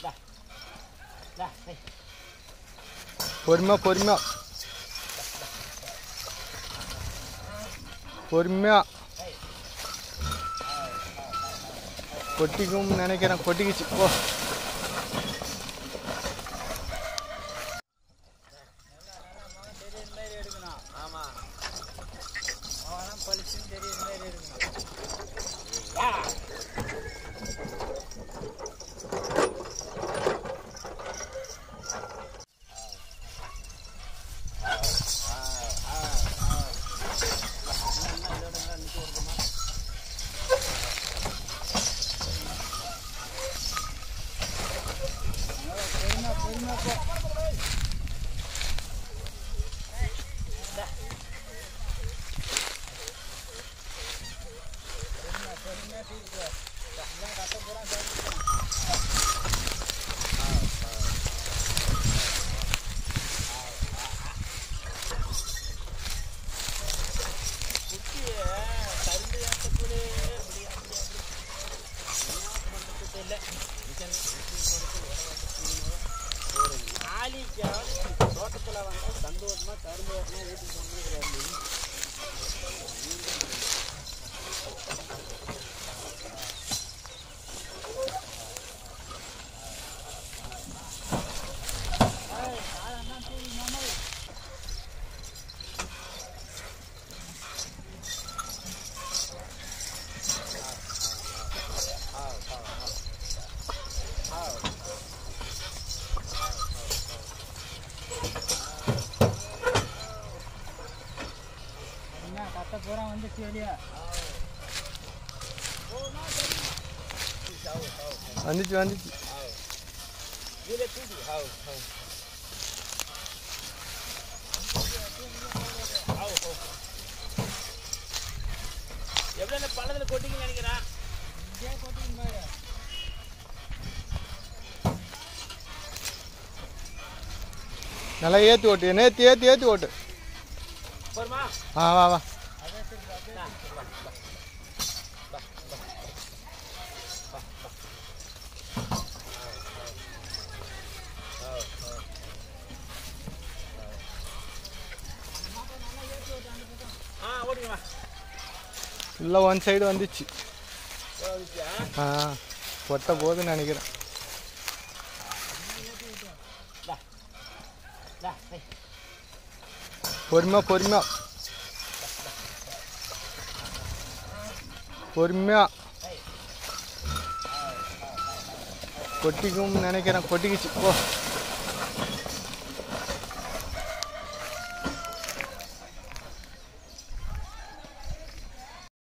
பொறுமையா பொறுமையா பொறுமையா கொட்டிக்கும் நினைக்கிறேன் கொட்டிக்கிச்சு போ வந்துச்சு வந்துச்சு எவ்வளோ பழத்தில் கொட்டிங்க நினைக்கிறேன் நல்லா ஏற்றி ஓட்டு நேற்று ஏற்றி ஏற்றி ஓட்டு போருமா ஆ வா வா ஆ ஓடிங்கம்மா இல்லை ஒன் சைடு வந்துச்சு வந்துச்சியா ஆ கொட்ட போகுதுன்னு நினைக்கிறேன் பொறுமையா பொறுமையா பொறுமையா கொட்டிக்கும் நினைக்கிறேன் கொட்டிக்கிச்சு போ